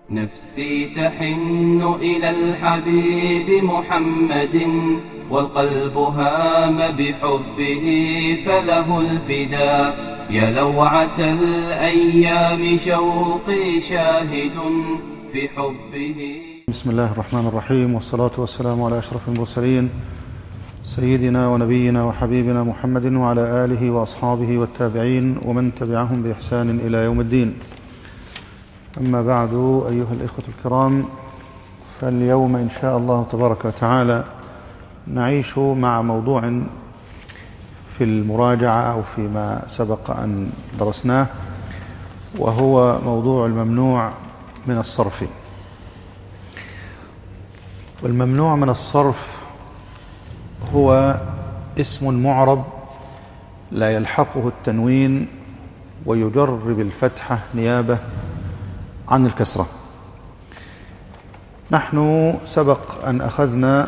نفسي تحن إلى الحبيب محمد والقلب هام بحبه فله الفداء يا لوعة الأيام شوقي شاهد في حبه بسم الله الرحمن الرحيم والصلاة والسلام على أشرف المرسلين سيدنا ونبينا وحبيبنا محمد وعلى آله وأصحابه والتابعين ومن تبعهم بإحسان إلى يوم الدين أما بعد أيها الإخوة الكرام فاليوم إن شاء الله تبارك وتعالى نعيش مع موضوع في المراجعة أو فيما سبق أن درسناه وهو موضوع الممنوع من الصرف والممنوع من الصرف هو اسم معرب لا يلحقه التنوين ويجر بالفتحة نيابة عن الكسرة نحن سبق أن أخذنا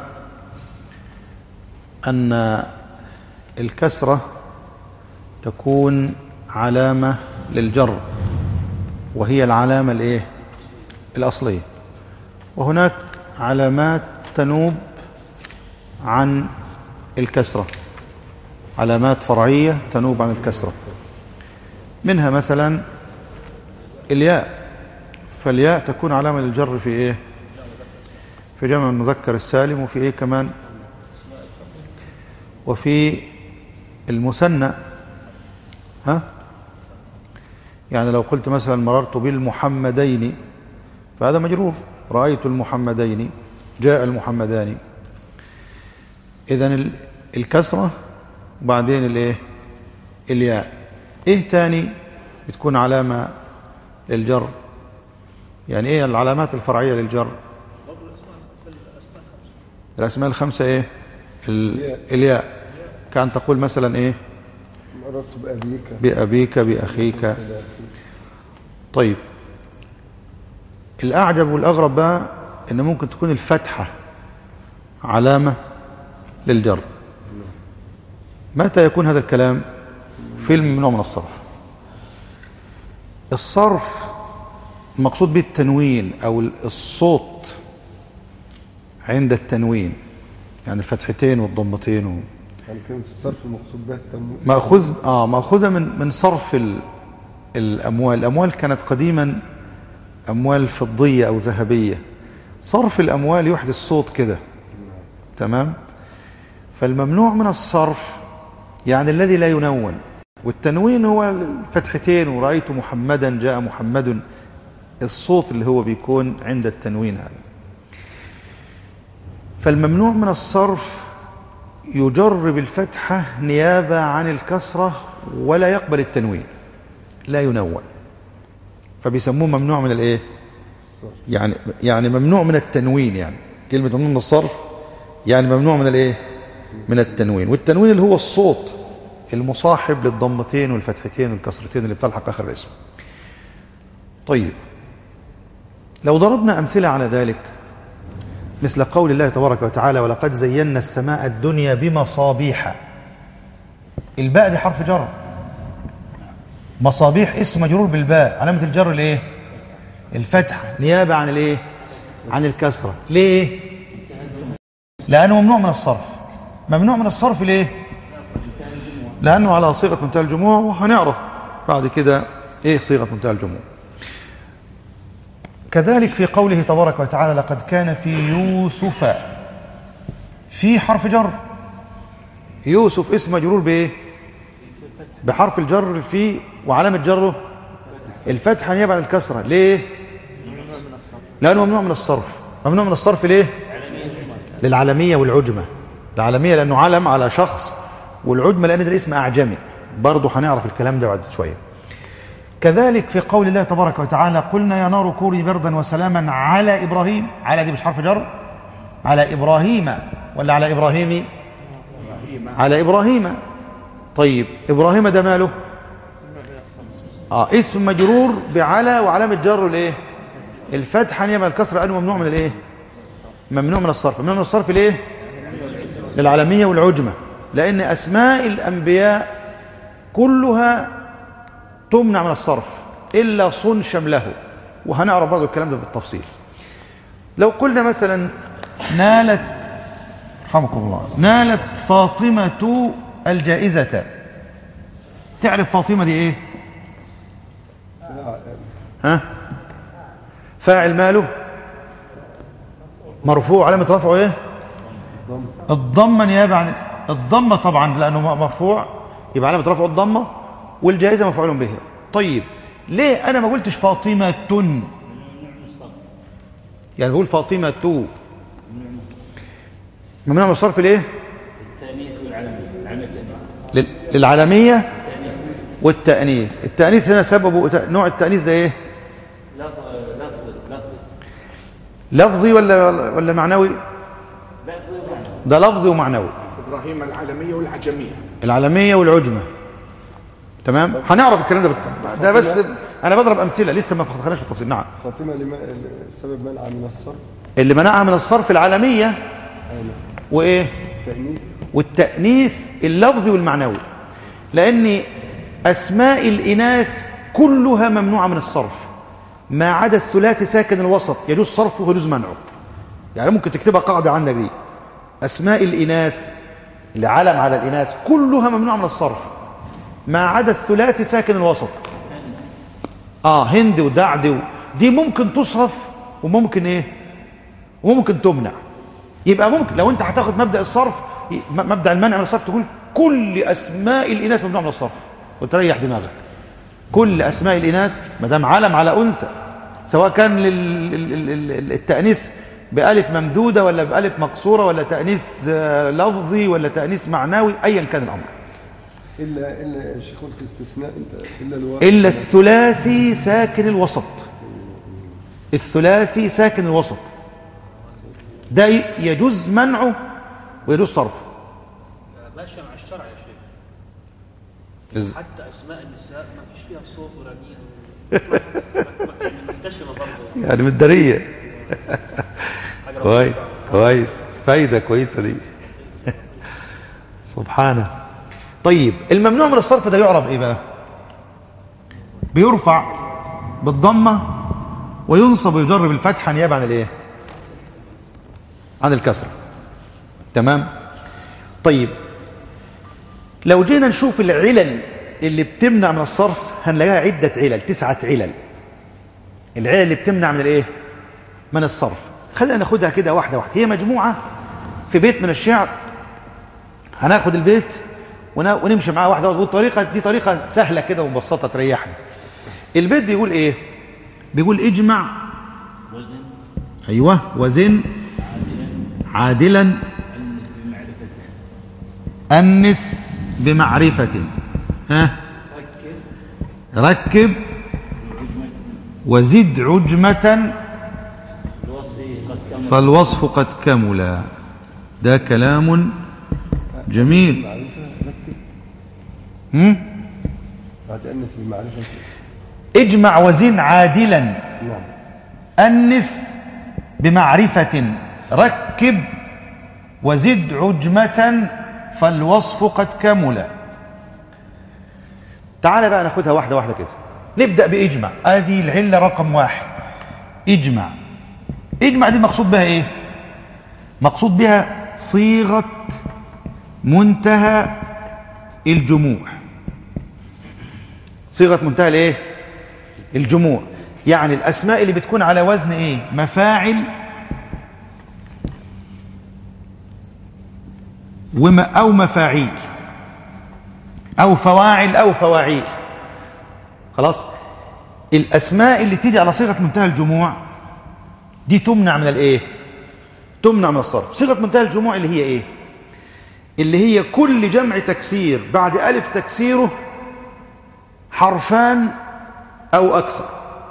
أن الكسرة تكون علامة للجر وهي العلامة الإيه؟ الأصلية وهناك علامات تنوب عن الكسرة علامات فرعية تنوب عن الكسرة منها مثلا الياء فالياء تكون علامة للجر في ايه في جمع المذكر السالم وفي ايه كمان وفي المثنى ها يعني لو قلت مثلا مررت بالمحمدين فهذا مجرور رأيت المحمدين جاء المحمدان إذن الكسرة وبعدين الايه الياء ايه تاني بتكون علامة للجر يعني ايه العلامات الفرعية للجر الأسماء الخمسة ايه ال- الياء كان تقول مثلا ايه مررت بأبيك بأبيك بأخيك طيب الأعجب والأغرب بقى إن ممكن تكون الفتحة علامة للجر متى يكون هذا الكلام في الممنوع من الصرف الصرف المقصود به التنوين أو الصوت عند التنوين يعني الفتحتين والضمتين و... يعني كلمة الصرف المقصود بها التنوين مأخوذ اه مأخوذة من من صرف ال الأموال الأموال كانت قديما أموال فضية أو ذهبية صرف الأموال يحدث صوت كده تمام فالممنوع من الصرف يعني الذي لا ينون والتنوين هو الفتحتين ورأيت محمدا جاء محمد الصوت اللي هو بيكون عند التنوين هذا فالممنوع من الصرف يجر بالفتحة نيابة عن الكسرة ولا يقبل التنوين لا ينون فبيسموه ممنوع من الايه يعني يعني ممنوع من التنوين يعني كلمة ممنوع من الصرف يعني ممنوع من الايه من التنوين والتنوين اللي هو الصوت المصاحب للضمتين والفتحتين والكسرتين اللي بتلحق اخر الاسم طيب لو ضربنا امثله على ذلك مثل قول الله تبارك وتعالى ولقد زينا السماء الدنيا بمصابيح الباء دي حرف جر مصابيح اسم مجرور بالباء علامة الجر الايه الفتحة نيابة عن الايه عن الكسرة ليه لأنه ممنوع من الصرف ممنوع من الصرف ليه لأنه على صيغة منتهى الجموع وهنعرف بعد كده ايه صيغة منتهى الجموع كذلك في قوله تبارك وتعالى لقد كان في يوسف في حرف جر يوسف اسم مجرور بايه بحرف الجر في وعلامه جره الفتحه نيابه عن الكسره ليه لانه ممنوع من الصرف ممنوع من الصرف ليه للعالميه والعجمه العالميه لانه علم على شخص والعجمه لان ده اسم اعجمي برضه هنعرف الكلام ده بعد شويه كذلك في قول الله تبارك وتعالى قلنا يا نار كوني بردا وسلاما على ابراهيم على دي مش حرف جر على ابراهيم ولا على ابراهيم على ابراهيم طيب ابراهيم ده ماله اه اسم مجرور بعلى وعلامه جره الايه الفتحه نيابه الكسره انه ممنوع من الايه ممنوع من الصرف ممنوع من الصرف ليه للعالميه والعجمه لان اسماء الانبياء كلها تمنع من الصرف إلا صن شمله وهنعرف برضه الكلام ده بالتفصيل لو قلنا مثلا نالت رحمكم الله نالت فاطمة الجائزة تعرف فاطمة دي ايه ها فاعل ماله مرفوع علامة رفعه ايه ضم الضمه نيابه عن الضمه طبعا لانه م- مرفوع يبقى علامه رفعه الضمه والجائزه مفعول به طيب ليه انا ما قلتش فاطمه يعني بقول فاطمه تو ممنوع من الصرف ليه التأنيث والعلمية العلمية التأنيث لل- للعالميه والتانيث التانيث هنا سببه ت- نوع التانيث ده ايه لفظ لفظ لفظ لفظي ولا ولا معنوي لفظ ومعنى ده لفظي ومعنوي إبراهيم العالمية والعجمية العالمية والعجمة تمام هنعرف الكلام ده بت... ده بس انا بضرب امثله لسه ما دخلناش في التفصيل نعم فاطمة لما السبب منع من الصرف اللي منعها من الصرف العالميه أين وايه تأنيث والتانيث اللفظي والمعنوي لان اسماء الاناث كلها ممنوعه من الصرف ما عدا الثلاثي ساكن الوسط يجوز صرفه ويجوز منعه يعني ممكن تكتبها قاعده عندك دي اسماء الاناث اللي علم على الاناث كلها ممنوعه من الصرف ما عدا الثلاثي ساكن الوسط اه هند ودعد و... دي ممكن تصرف وممكن ايه وممكن تمنع يبقى ممكن لو انت هتاخد مبدا الصرف م- مبدا المنع من الصرف تقول كل اسماء الاناث ممنوع من الصرف وتريح دماغك كل اسماء الاناث ما دام علم على انثى سواء كان لل- لل- لل- لل- التانيث بالف ممدوده ولا بالف مقصوره ولا تانيث آه، لفظي ولا تانيث معنوي ايا كان الامر إلا إلا الشيخ قلت استثناء أنت إلا الواو الا الثلاثي ساكن الوسط الثلاثي ساكن الوسط ده ي- يجوز منعه ويجوز صرفه ماشية مع الشرع يا شيخ إز- حتى أسماء النساء ما فيش فيها صوت ولا نين يعني منتشرة برضه يعني متدارية كويس كويس فايدة كويسة دي سبحانه طيب الممنوع من الصرف ده يعرف ايه بقى بيرفع بالضمة وينصب ويجر بالفتحة نيابة عن الايه عن الكسرة تمام طيب لو جينا نشوف العلل اللي بتمنع من الصرف هنلاقيها عدة علل تسعة علل العلل اللي بتمنع من الايه من الصرف خلينا ناخدها كده واحده واحده هي مجموعه في بيت من الشعر هناخد البيت ون- ونمشي معاه واحده واحده والطريقه دي طريقه سهله كده ومبسطه تريحنا البيت بيقول ايه بيقول اجمع وزن ايوه وزن عادلا انس بمعرفه ها ركب وزد عجمه الوصف قد كمل فالوصف قد كمل ده كلام جميل هم؟ هتأنس بالمعرفة اجمع وزن عادلا نعم أنس بمعرفة ركب وزد عجمة فالوصف قد كمل تعال بقى ناخدها واحدة واحدة كده نبدأ بإجمع ادي العلة رقم واحد اجمع اجمع دي مقصود بها ايه مقصود بها صيغة منتهى الجموع صيغة منتهى الايه الجموع يعني الأسماء اللي بتكون على وزن إيه مفاعل وما أو مفاعيل أو فواعل أو فواعيل خلاص الأسماء اللي تيجي على صيغة منتهى الجموع دي تمنع من الإيه تمنع من الصرف صيغة منتهى الجموع اللي هي إيه اللي هي كل جمع تكسير بعد ألف تكسيره حرفان أو أكثر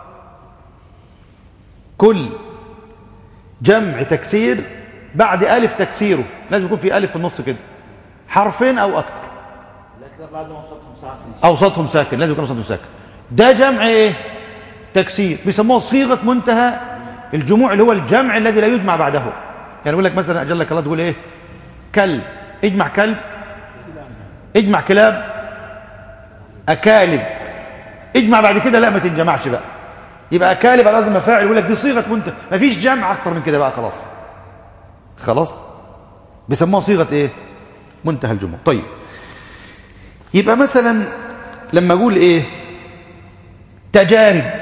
كل جمع تكسير بعد ألف تكسيره لازم يكون في ألف في النص كده حرفين أو أكثر لكن لازم أوصفهم ساعة أوسطهم ساكن لازم يكون أوسطهم ساكن ده جمع إيه تكسير بيسموه صيغة منتهى الجموع اللي هو الجمع الذي لا يجمع بعده يعني يقول لك مثلا أجل لك الله تقول إيه كلب اجمع كلب اجمع كلاب أكالب اجمع بعد كده لا ما تنجمعش بقى يبقى اكالب على وزن مفاعل يقول لك دي صيغه منتهى مفيش جمع اكتر من كده بقى خلاص خلاص بيسموها صيغه ايه منتهى الجموع طيب يبقى مثلا لما اقول ايه تجارب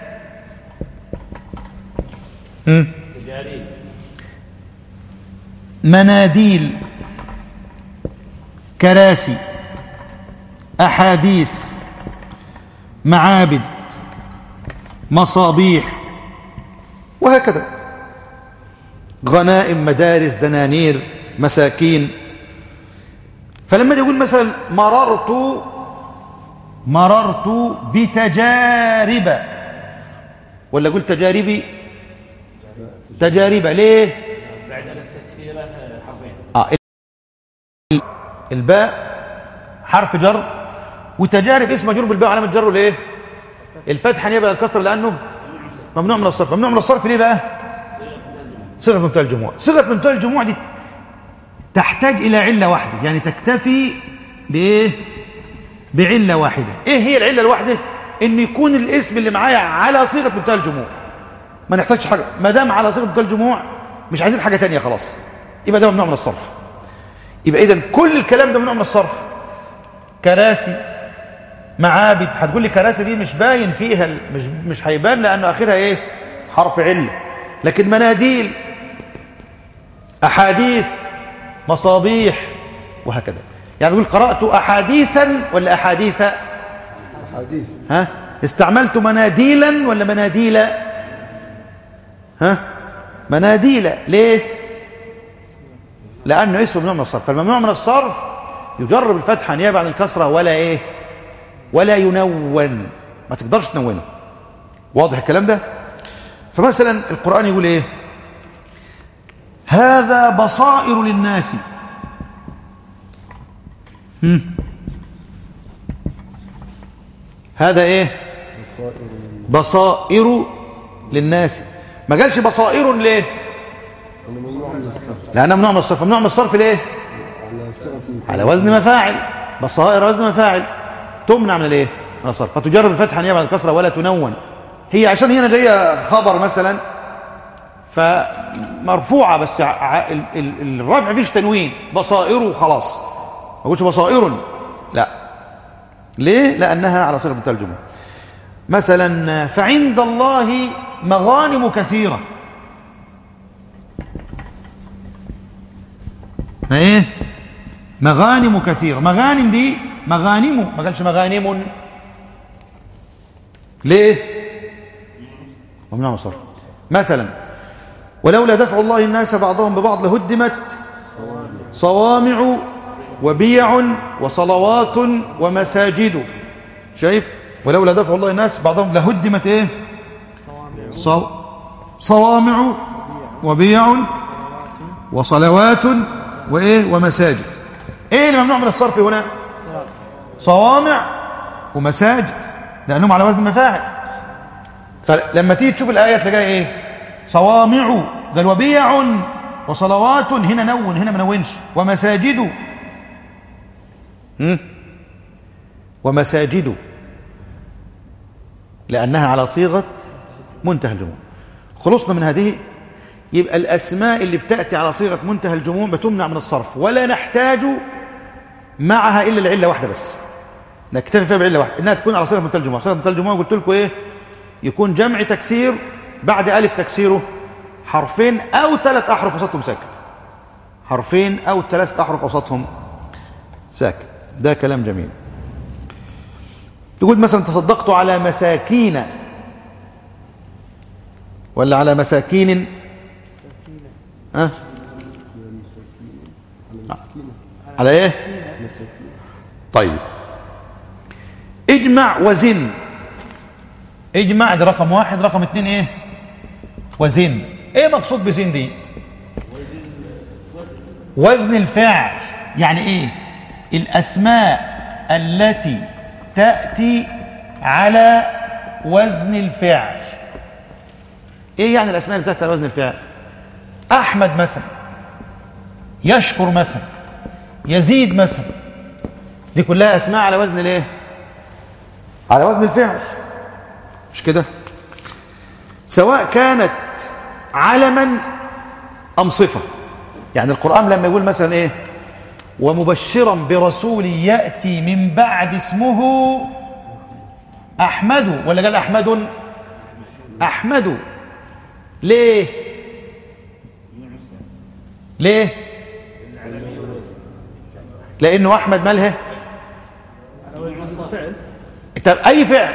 مم. مناديل كراسي احاديث معابد مصابيح وهكذا غنائم مدارس دنانير مساكين فلما يجي يقول مثلا مررت مررت بتجارب ولا قلت تجاربي تجارب ليه بعد التكسيرة حرفين آه ال- الباء حرف جر وتجارب اسم مجرور بالباء علامه جره ليه الفتحه يبقى الكسر لانه ممنوع من الصرف ممنوع من الصرف ليه بقى صيغه منتهى الجموع صيغه منتهى الجموع دي تحتاج الى عله واحده يعني تكتفي بايه بعله واحده ايه هي العله الواحده ان يكون الاسم اللي معايا على صيغه منتهى الجموع ما نحتاجش حاجه ما دام على صيغه منتهى الجموع مش عايزين حاجه تانية خلاص يبقى ده ممنوع من الصرف يبقى اذا كل الكلام ده ممنوع من الصرف كراسي معابد هتقول لي كراسي دي مش باين فيها ال- مش مش هيبان لانه اخرها ايه حرف عله لكن مناديل احاديث مصابيح وهكذا يعني نقول قرات احاديثا ولا احاديث حديث ها استعملت مناديلا ولا مناديل ها مناديل ليه لانه اسم ممنوع من الصرف فالممنوع من الصرف يجرب الفتحه نيابه عن الكسره ولا ايه ولا ينون ما تقدرش تنونه واضح الكلام ده فمثلا القران يقول ايه هذا بصائر للناس هم. هذا ايه بصائر للناس ما قالش بصائر ليه أنا ممنوع من الصرف لانه ممنوع من الصرف ممنوع من الصرف ليه على صيغة من على وزن مفاعل بصائر وزن مفاعل تمنع من الايه من الصرف فتجرب الفتحه نيابه عن الكسره ولا تنون هي عشان هنا جايه خبر مثلا فمرفوعه بس ع- ع- ال- ال- الرفع فيش تنوين بصائر وخلاص ما قلتش بصائر لا ليه لانها على صيغه منتهى الجمله مثلا فعند الله مغانم كثيره ما ايه مغانم كثيرة مغانم دي مغانم ما قالش مغانم ليه ممنوع من الصرف مثلا ولولا دفع الله الناس بعضهم ببعض لهدمت صوامع وبيع وصلوات ومساجد شايف ولولا دفع الله الناس بعضهم لهدمت ايه صو... صوامع وبيع وصلوات وايه ومساجد ايه اللي ممنوع من الصرف هنا صوامع ومساجد لانهم على وزن مفاعل فلما تيجي تشوف الايه تلاقيها ايه صوامع قال وبيع وصلوات هنا نون هنا ما نونش ومساجد هم؟ ومساجد لانها على صيغه منتهى الجموع خلصنا من هذه يبقى الأسماء اللي بتأتي على صيغة منتهى الجموع بتمنع من الصرف ولا نحتاج معها إلا العلة واحدة بس نكتفي فيها بعلة واحدة إنها تكون على صيغة منتهى الجموع صيغة منتهى الجموع قلت لكم إيه يكون جمع تكسير بعد ألف تكسيره حرفين أو ثلاث أحرف وسطهم ساكن حرفين أو ثلاث أحرف وسطهم ساكن ده كلام جميل تقول مثلا تصدقت على مساكين ولا على مساكين ها على ايه طيب اجمع وزن اجمع ده رقم واحد رقم اتنين ايه وزن ايه مقصود بزن دي وزن الفعل يعني ايه الاسماء التي تأتي على وزن الفعل ايه يعني الاسماء اللي تأتي على وزن الفعل احمد مثلا يشكر مثلا يزيد مثلا دي كلها اسماء على وزن الايه على وزن الفعل مش كده سواء كانت علما أم صفة يعني القرآن لما يقول مثلا إيه ومبشرا برسول يأتي من بعد اسمه أحمد ولا قال أحمد أحمد ليه ليه لأنه أحمد ماله طب أي فعل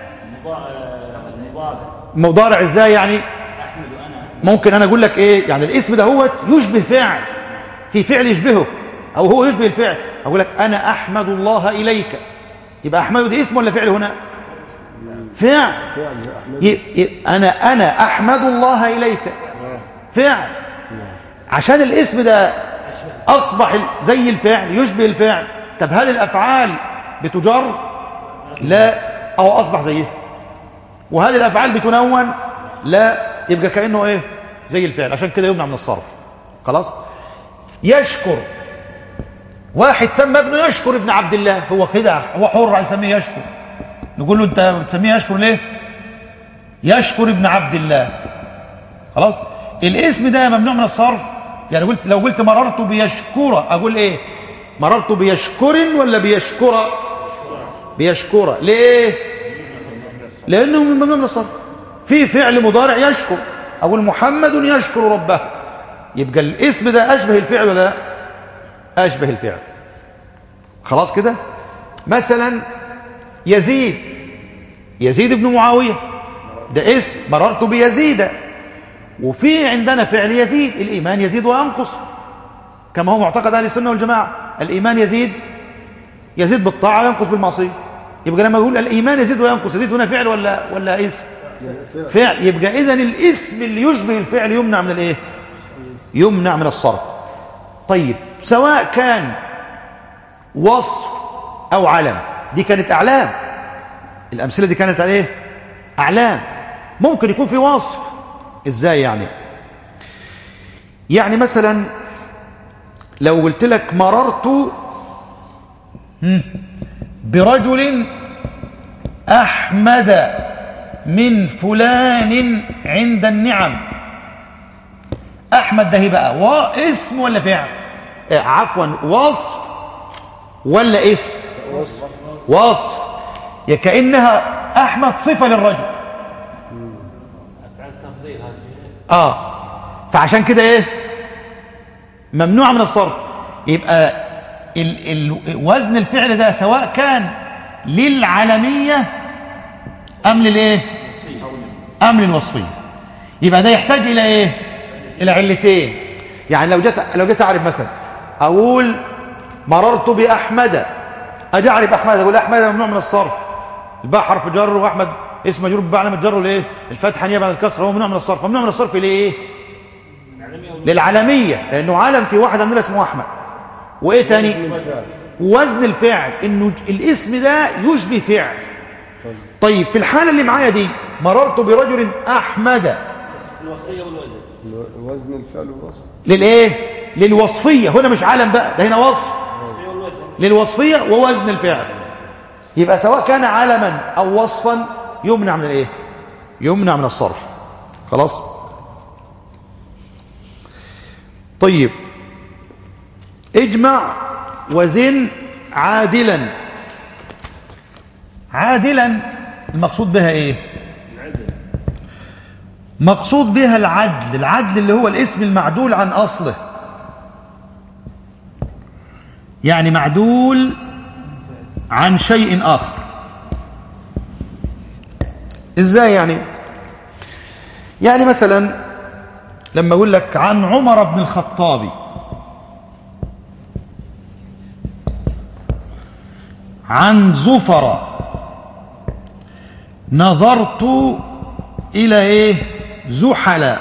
مضارع ازاي يعني ممكن انا اقول لك ايه يعني الاسم ده هو يشبه فعل في فعل يشبهه او هو يشبه الفعل اقول لك انا احمد الله اليك يبقى احمد دي اسم ولا فعل هنا فعل فعل أحمد ي- ي- انا انا احمد الله اليك فعل عشان الاسم ده اصبح ال- زي الفعل يشبه الفعل طب هل الافعال بتجر لا او اصبح زيه وهل الافعال بتنون لا يبقى كانه ايه زي الفعل عشان كده يمنع من الصرف خلاص يشكر واحد سمى ابنه يشكر ابن عبد الله هو كده هو حر يسميه يشكر نقول له انت بتسميه يشكر ليه يشكر ابن عبد الله خلاص الاسم ده ممنوع من الصرف يعني قلت لو قلت مررت بيشكر اقول ايه مررت بيشكر ولا بيشكر بيشكر ليه لانه ممنوع من الصرف في فعل مضارع يشكر اقول محمد يشكر ربه يبقى الاسم ده اشبه الفعل ولا لا اشبه الفعل خلاص كده مثلا يزيد يزيد بن معاويه ده اسم مررت بيزيد وفي عندنا فعل يزيد الإيمان يزيد وينقص كما هو معتقد أهل السنة والجماعة الإيمان يزيد يزيد بالطاعة وينقص بالمعصية يبقى لما يقول الإيمان يزيد وينقص يزيد هنا فعل ولا ولا اسم فعل يبقى إذن الاسم اللي يشبه الفعل يمنع من الإيه يمنع من الصرف طيب سواء كان وصف أو علم دي كانت أعلام الأمثلة دي كانت عليه أعلام ممكن يكون في وصف إزاي يعني يعني مثلا لو قلت لك مررت هم، برجل أحمد من فلان عند النعم أحمد ده هي بقى واسم ولا فعل آه، عفوا وصف ولا اسم وصف يا كأنها أحمد صفة للرجل افعال تفضيل هذه اه فعشان كده ايه ممنوع من الصرف يبقى ال ال وزن الفعل ده سواء كان للعلمية أم للإيه أم للوصفية يبقى ده يحتاج إلى إيه إلى علتين يعني لو جيت لو جيت أعرف مثلا أقول مررت بأحمد أجي أعرف أحمد أقول أحمد ممنوع من الصرف الباء حرف جر وأحمد اسم مجرور بعلامة جر لإيه الفتحة نيابة عن الكسر هو ممنوع من الصرف ممنوع من الصرف لإيه للعالمية لأنه عالم في واحد عندنا اسمه أحمد وإيه تاني وزن الفعل إنه الاسم ده يشبه فعل طيب في الحالة اللي معايا دي مررت برجل أحمد الوصيه والوزن وزن الفعل والوصف للإيه للوصفية هنا مش عالم بقى ده هنا وصف الوصيه والوزن للوصفية ووزن الفعل يبقى سواء كان علما أو وصفا يمنع من الإيه يمنع من الصرف خلاص طيب اجمع وزن عادلا عادلا المقصود بها ايه مقصود بها العدل العدل اللي هو الاسم المعدول عن اصله يعني معدول عن شيء آخر إزاي يعني يعني مثلا لما أقول لك عن عمر بن الخطاب عن زفر نظرت إلى إيه زحل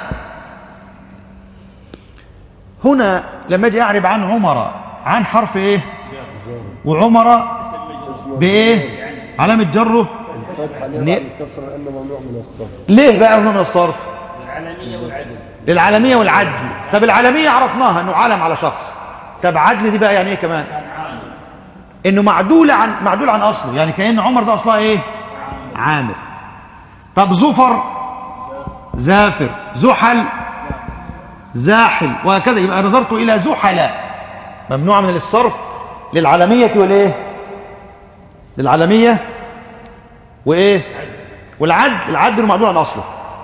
هنا لما أجي أعرب عن عمر عن حرف إيه وعمر بايه علامه جره الفتحة ن- نيابة عن الكسر لأنه ممنوع من الصرف ليه بقى ممنوع من الصرف العالميه والعدل للعالميه والعدل طب العالميه عرفناها انه عالم على شخص طب عدل دي بقى يعني ايه كمان انه معدول عن معدول عن اصله يعني كأن عمر ده اصلها ايه عامر طب زفر زافر زحل زاحل وهكذا يبقى نظرت إلى زحل ممنوع من الصرف للعالمية والإيه للعالمية وإيه والعد العد معدول عن أصله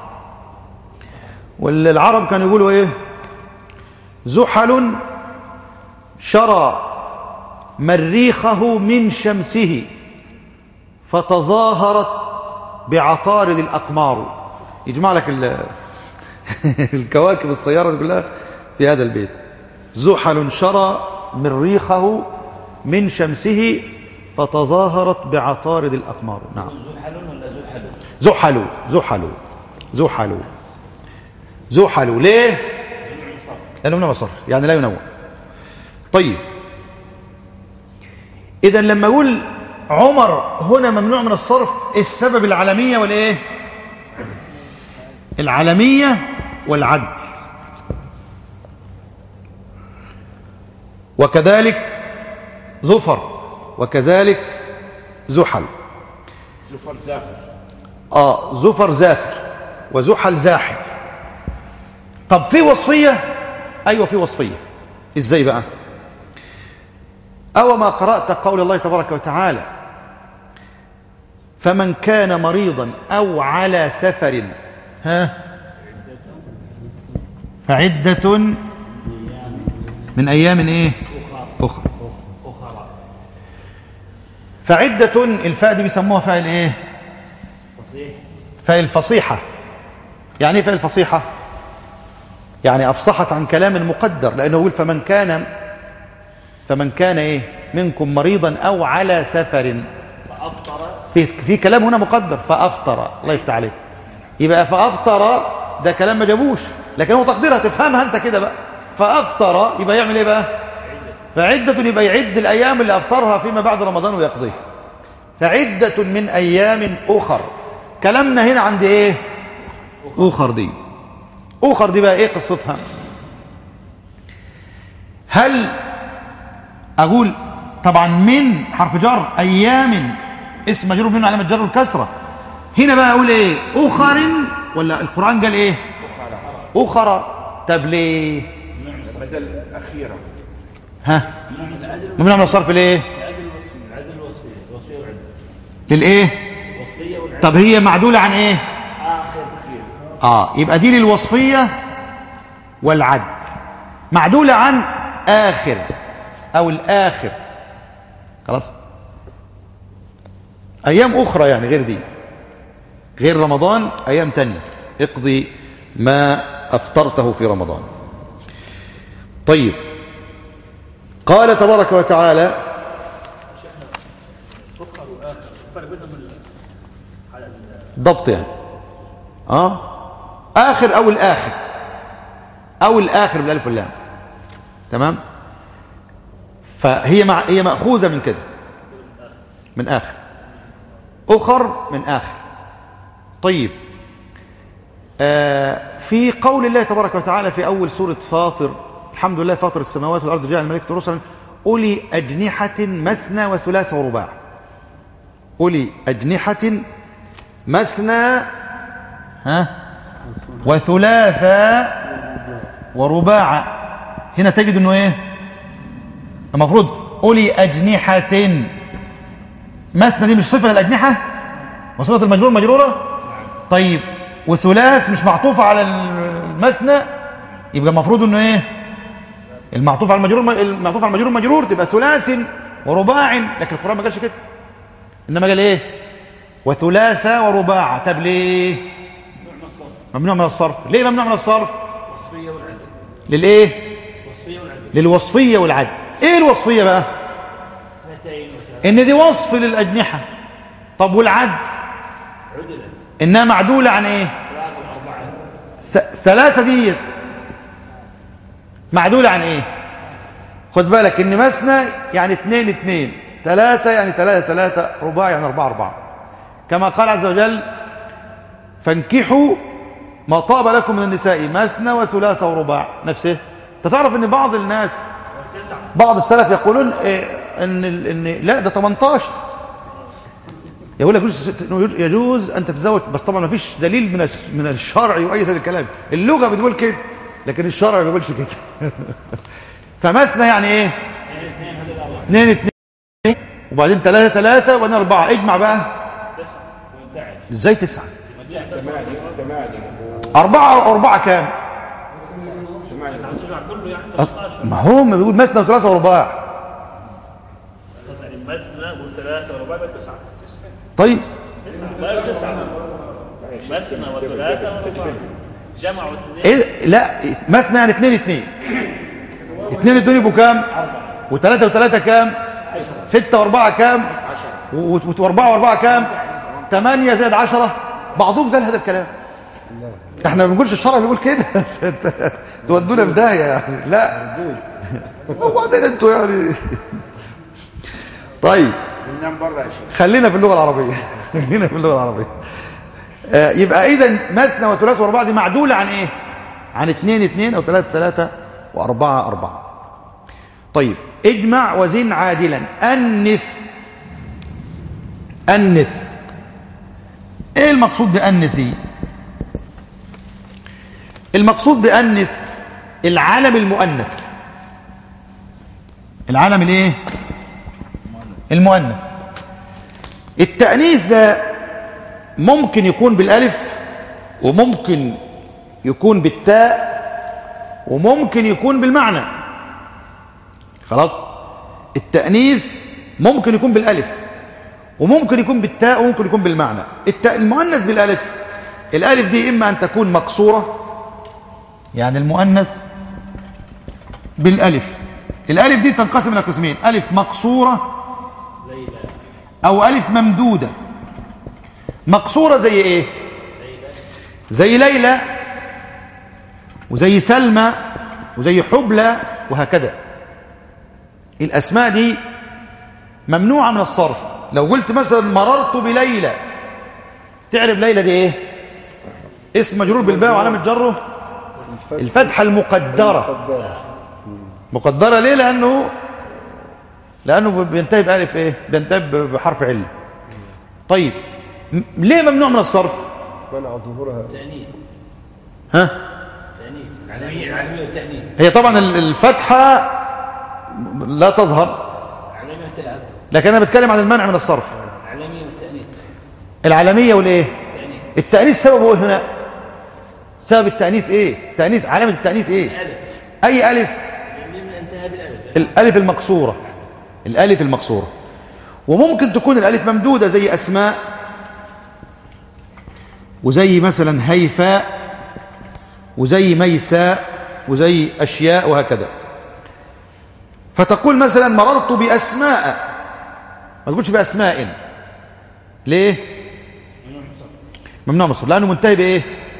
والعرب كانوا يقولوا إيه زحل شرى مريخه من شمسه فتظاهرت بعطارد الأقمار يجمع لك ال- الكواكب السيارة دي كلها في هذا البيت زحل شرى مريخه من شمسه فتظاهرت بعطارد الأقمار نعم زحل ولا زحل زحلوا زحلوا زحلوا زحلوا ليه لأنه ممنوع الصرف يعني لا ينوع طيب إذا لما أقول عمر هنا ممنوع من الصرف السبب العالمية والإيه العالمية والعدل وكذلك زفر وكذلك زحل زفر زافر آه زفر زافر وزحل زاحل طب في وصفية أيوة في وصفية إزاي بقى أو ما قرأت قول الله تبارك وتعالى فمن كان مريضا أو على سفر ها فعدة من أيام إيه أخرى فعدة الفاء دي بيسموها فاء الإيه فاء الفصيحة يعني ايه فاء الفصيحة يعني أفصحت عن كلام مقدر لأنه يقول فمن كان فمن كان إيه منكم مريضا أو على سفر في في كلام هنا مقدر فأفطر الله يفتح عليك يبقى فأفطر ده كلام ما جابوش لكن هو تقديرها تفهمها أنت كده بقى فأفطر يبقى يعمل إيه بقى فعدة يبقى يعد الأيام اللي أفطرها فيما بعد رمضان ويقضيها فعدة من أيام أخر كلامنا هنا عند إيه أخر دي أخر دي بقى إيه قصتها هل أقول طبعا من حرف جر أيام اسم مجرور منه علامة جر الكسرة هنا بقى أقول إيه أخر ولا القرآن قال إيه أخر طب ليه بدل أخيرة ها ممنوع من الصرف ليه للايه طب هي معدوله عن ايه اه يبقى دي للوصفيه والعد معدوله عن اخر او الاخر خلاص ايام اخرى يعني غير دي غير رمضان ايام تانية اقضي ما افطرته في رمضان طيب قال تبارك وتعالى ضبط يعني اه اخر او الاخر او الاخر بالالف واللام تمام فهي مع هي ماخوذه من كده من اخر اخر من اخر طيب آه في قول الله تبارك وتعالى في اول سوره فاطر الحمد لله فاطر السماوات والارض جاء الملائكه رسلا اولي اجنحه مثنى وثلاث ورباع اولي اجنحه مثنى ها وثلاثة ورباع هنا تجد انه ايه المفروض اولي اجنحة مثنى دي مش صفة الاجنحة وصفة المجرور مجرورة طيب وثلاث مش معطوفة على المثنى يبقى المفروض انه ايه المعطوف على المجرور المعطوف على المجرور مجرور تبقى ثلاث ورباع لكن القرآن ما قالش كده انما قال ايه وثلاثة ورباع طب ليه ممنوع من الصرف ليه ممنوع من الصرف للايه للوصفية والعدل ايه الوصفية بقى ان دي وصف للأجنحة طب والعدل انها معدولة عن ايه س- ثلاثة دي معدولة عن ايه خد بالك ان مثنى يعني اثنين اثنين ثلاثة يعني ثلاثة ثلاثة رباع يعني أربعة أربعة كما قال عز وجل فانكحوا ما طاب لكم من النساء مثنى وثلاثة ورباع نفسه انت تعرف ان بعض الناس بعض السلف يقولون إيه ان ان لا ده 18 يقول لك يجوز يجوز ان تتزوج بس طبعا ما فيش دليل من الش- من الشرع يؤيد هذا الكلام اللغه بتقول كده لكن الشرع ما بيقولش كده فمثنى يعني ايه اثنين اثنين وبعدين ثلاثة ثلاثة وبعدين أربعة اجمع بقى ازاي تسعة ثمانية ثمانية أربعة أربعة كام عاوز يجمع كله يعني أط- ما هو ما بيقول مثنى وثلاثة ورباع يعني مثنى وثلاثة ورباع يبقى تسعة طيب تسعة بقى تسعة مثنى وثلاثة ورباع جمعوا اثنين ايه لا مثنى يعني اثنين اثنين اثنين اثنين يبقوا كام وثلاثة وثلاثة كام ستة واربعة كام و- و- واربعة واربعة كام ثمانية زائد عشرة بعضهم قال هذا الكلام احنا ما بنقولش الشرع بيقول كده تودونا في داهية يعني لا وبعدين انتوا يعني طيب بننام برا يا شيخ خلينا في اللغة العربية خلينا في اللغة العربية آه، يبقى إذا مثنى وثلاث وأربعة دي معدولة عن إيه؟ عن اثنين اثنين أو ثلاثة ثلاثة وأربعة أربعة طيب اجمع وزن عادلا أنث أنث إيه المقصود بأنث دي؟ المقصود بأنث العالم المؤنث العالم الايه المؤنث التأنيث ده ممكن يكون بالالف وممكن يكون بالتاء وممكن يكون بالمعنى خلاص التأنيث ممكن يكون بالالف وممكن يكون بالتاء وممكن يكون بالمعنى التاء المؤنث بالالف الالف دي اما ان تكون مقصوره يعني المؤنث بالالف الالف دي تنقسم الى قسمين الف مقصوره او الف ممدوده مقصوره زي ايه زي ليلى وزي سلمى وزي حبلى وهكذا الاسماء دي ممنوعه من الصرف لو قلت مثلا مررت بليلى تعرف ليلى دي ايه اسم مجرور بالباء وعلامه جره الفتحه المقدره مقدرة مقدرة ليه لأنه لأنه بينتهي بألف إيه بينتهي بحرف علة طيب م- ليه ممنوع من الصرف منع ظهورها ها علمية علمية والتأنيث هي طبعا ال- الفتحة لا تظهر علمية والتأنيث لكن أنا بتكلم عن المنع من الصرف علمية والتأنيث العالمية والإيه التأنيث سببه إيه هنا سبب التأنيث إيه تأنيث علامة التأنيث إيه ألف أي ألف مما انتهى بالألف الألف المقصورة الألف المقصورة وممكن تكون الألف ممدودة زي أسماء وزي مثلا هيفاء وزي ميساء وزي أشياء وهكذا فتقول مثلا مررت بأسماء ما تقولش بأسماء ليه ممنوع من الصرف لأنه منتهي بإيه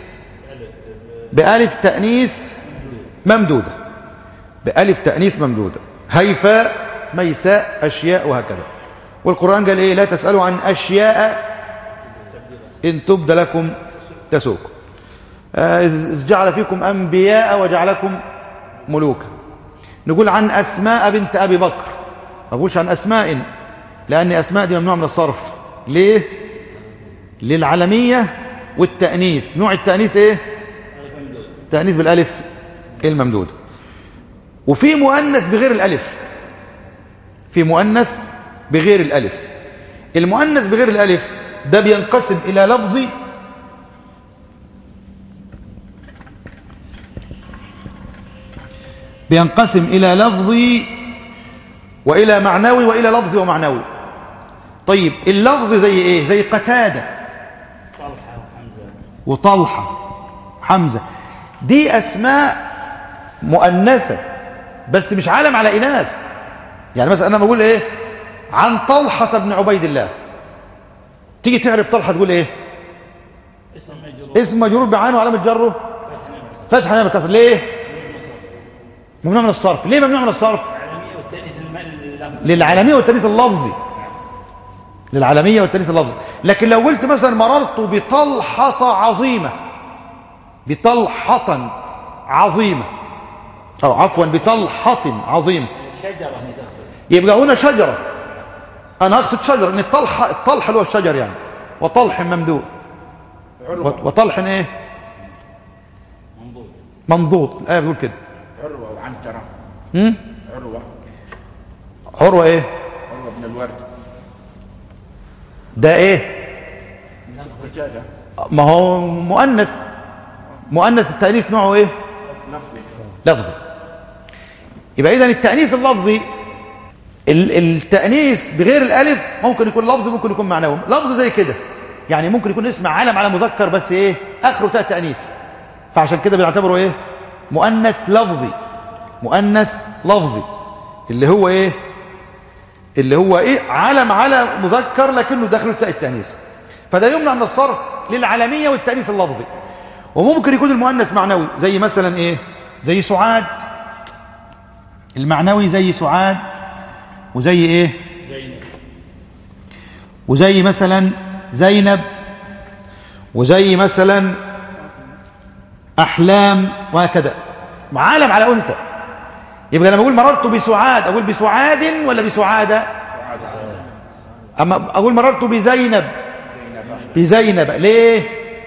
بألف تأنيث ممدودة بألف تأنيث ممدودة هيفاء ميساء أشياء وهكذا والقرآن قال إيه لا تسألوا عن أشياء إن تبد لكم تسوكم آه، إذ جعل فيكم أنبياء وجعلكم ملوكا نقول عن أسماء بنت أبي بكر ما نقولش عن أسماء لأن أسماء دي ممنوع من الصرف ليه للعلمية والتأنيث نوع التأنيث إيه تأنيث بالألف الممدودة وفي مؤنث بغير الألف في مؤنث بغير الألف المؤنث بغير الألف ده بينقسم إلى لفظي بينقسم إلى لفظي وإلى معنوي وإلى لفظي ومعنوي طيب اللفظ زي إيه زي قتادة وطلحة حمزة دي أسماء مؤنثة بس مش عالم على إناث يعني مثلا أنا بقول إيه عن طلحة بن عبيد الله تيجي تعرف طلحة تقول إيه اسم مجرور اسم مجرور بعين وعلامة جره فتح نعمة كسر ليه ممنوع من الصرف ليه ممنوع من الصرف علمية والتأنيث الم- اللفظ للعالمية والتأنيث اللفظي للعالمية والتأنيث اللفظي لكن لو قلت مثلا مررت بطلحة عظيمة بطلحة عظيمة أو عفوا بطلحة عظيمة شجرة هي تقصد يبقى هنا شجرة انا اقصد شجر ان الطلح الطلح اللي هو الشجر يعني وطلح ممدود عروة وطلح ايه منضود الايه بتقول كده عروة وعنترة هم؟ عروة عروه ايه عروة بن الورد ده ايه قتادة ما هو مؤنث مؤنث التانيث نوعه ايه لفظي لفظي يبقى اذا التانيث اللفظي ال- التانيث بغير الالف ممكن يكون لفظي ممكن يكون معنوي لفظ زي كده يعني ممكن يكون اسم علم على مذكر بس ايه اخره تاء تانيث فعشان كده بنعتبره ايه مؤنث لفظي مؤنث لفظي اللي هو ايه اللي هو ايه علم على مذكر لكنه داخله تاء التانيث فده يمنع من الصرف للعالميه والتانيث اللفظي وممكن يكون المؤنث معنوي زي مثلا ايه زي سعاد المعنوي زي سعاد وزي ايه وزي مثلا زينب وزي مثلا احلام وهكذا معالم على انثى يبقى لما اقول مررت بسعاد اقول بسعاد ولا بسعاده اما اقول مررت بزينب بزينب ليه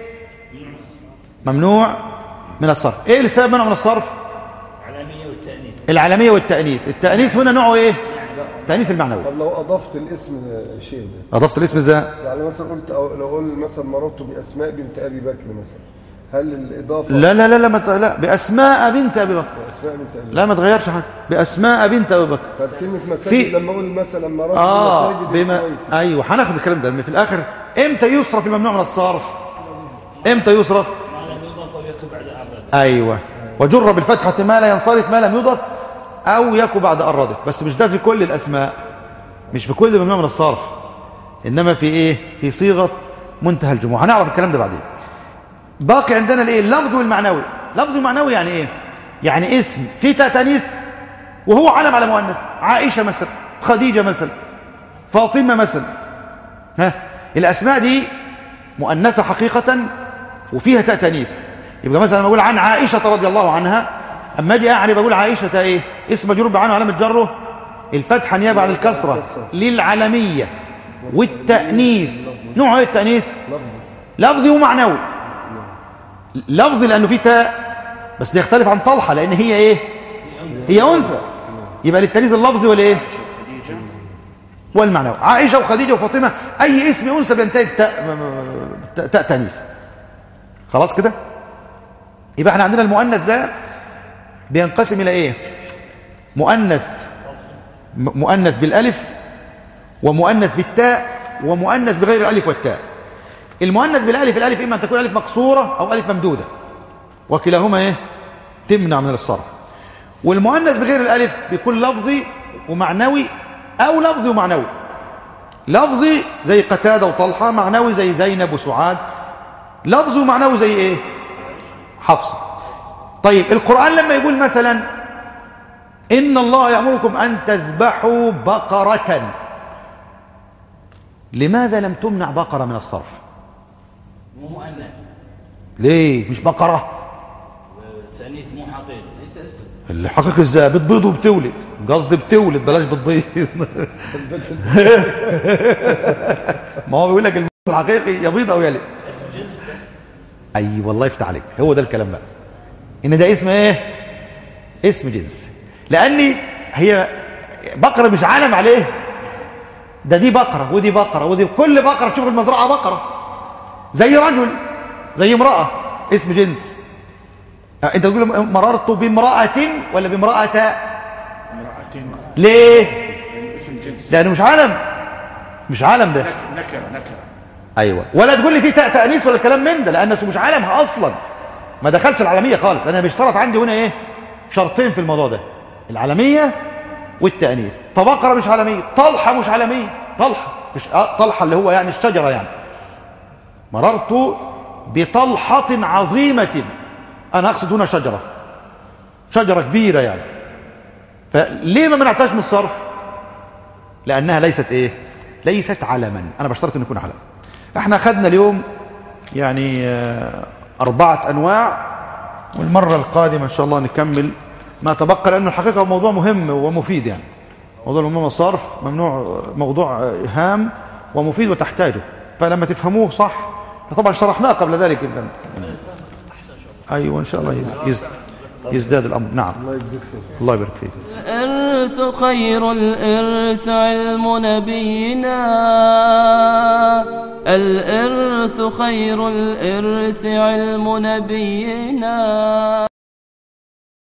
ممنوع من الصرف ايه السبب منع من الصرف علامية والتأنيث العالميه والتانيث التانيث هنا نوعه ايه التانيث المعنوي طب لو اضفت الاسم شيء ده اضفت الاسم ازاي يعني مثلا قلت أو لو قلت مثلا مررت باسماء بنت ابي بكر مثلا هل الاضافه لا لا لا لا, ما ت- لا باسماء بنت ابي بكر باسماء بنت ابي لا ما تغيرش حاجه باسماء بنت ابي بكر طب كلمه مساجد في- لما اقول مثلا مررت اه بمساجد بما الكويت ايوه هناخد الكلام ده لأن في الاخر امتى يصرف الممنوع من الصرف امتى يصرف ما لم يضاف ويكتب بعد أعرض ايوه وجر بالفتحه ما لا ينصرف ما لم يضف او يكو بعد الردف بس مش ده في كل الاسماء مش في كل ممنوع من الصرف انما في ايه في صيغه منتهى الجموع هنعرف الكلام ده بعدين باقي عندنا الايه اللفظ والمعنوي لفظ والمعنوي يعني ايه يعني اسم في تاء تانيث وهو علم على مؤنث عائشه مثلا خديجه مثلا فاطمه مثلا ها الاسماء دي مؤنثه حقيقه وفيها تاء تانيث يبقى مثلا لما اقول عن عائشه رضي الله عنها اما اجي اعرف اقول عائشه ايه اسم مجرور عنه علامه جره الفتحه نيابه عن الكسره للعلميه والتانيث نوع ايه التانيث لفظي ومعنوي لفظي لانه فيه تاء بس ده يختلف عن طلحه لان هي ايه هي انثى يبقى للتانيث اللفظي ولا ايه والمعنوي عائشه وخديجه وفاطمه اي اسم انثى بينتهي بتاء تاء- تاء تانيث خلاص كده يبقى احنا عندنا المؤنث ده بينقسم الى ايه مؤنث م- مؤنث بالالف ومؤنث بالتاء ومؤنث بغير الالف والتاء المؤنث بالالف الالف اما ان تكون الف مكسوره او الف ممدوده وكلاهما ايه تمنع من الصرف والمؤنث بغير الالف بيكون لفظي ومعنوي او لفظي ومعنوي لفظي زي قتاده وطلحه معنوي زي زينب وسعاد لفظي ومعنوي زي ايه حفصه طيب القران لما يقول مثلا ان الله يامركم ان تذبحوا بقره لماذا لم تمنع بقره من الصرف مو مؤنث ليه مش بقره التأنيث مو حقيقي ليس اسم الحقيقة ازاي بتبيض وبتولد قصدي بتولد بلاش بتبيض ما هو بيقول لك المولد الحقيقي يبيض او يلد اي والله يفتح عليك هو ده الكلام بقى ان ده اسم ايه اسم جنس لاني هي بقره مش عالم عليه ده دي بقره ودي بقره ودي كل بقره تشوف المزرعه بقره زي رجل زي امراه اسم جنس آه، انت تقول مررت بامراه ولا بامراه امرأة ليه اسم جنس لانه مش عالم مش عالم ده نك- نكرة نكرة ايوه ولا تقول لي في تاء تانيث ولا كلام من ده لان أصله مش عالمها اصلا ما دخلش العالميه خالص انا بيشترط عندي هنا ايه شرطين في الموضوع ده العالميه والتانيث فبقره مش عالميه طلحه مش عالميه طلحه مش آه، طلحه اللي هو يعني الشجره يعني مررت بطلحه عظيمه انا اقصد هنا شجره شجره كبيره يعني فليه ما منعتهاش من الصرف لانها ليست ايه ليست علما انا بشترط ان يكون علم احنا اخذنا اليوم يعني آه، اربعه انواع والمره القادمه ان شاء الله نكمل ما تبقى لانه الحقيقه هو موضوع مهم ومفيد يعني موضوع الأمومة والصرف ممنوع موضوع هام ومفيد وتحتاجه فلما تفهموه صح طبعا شرحناه قبل ذلك جدا أيوة إن شاء الله يز- يز- يزداد الأمر نعم الله يجزيك خير الله يبارك فيك الإرث خير الإرث علم نبينا الإرث خير الإرث علم نبينا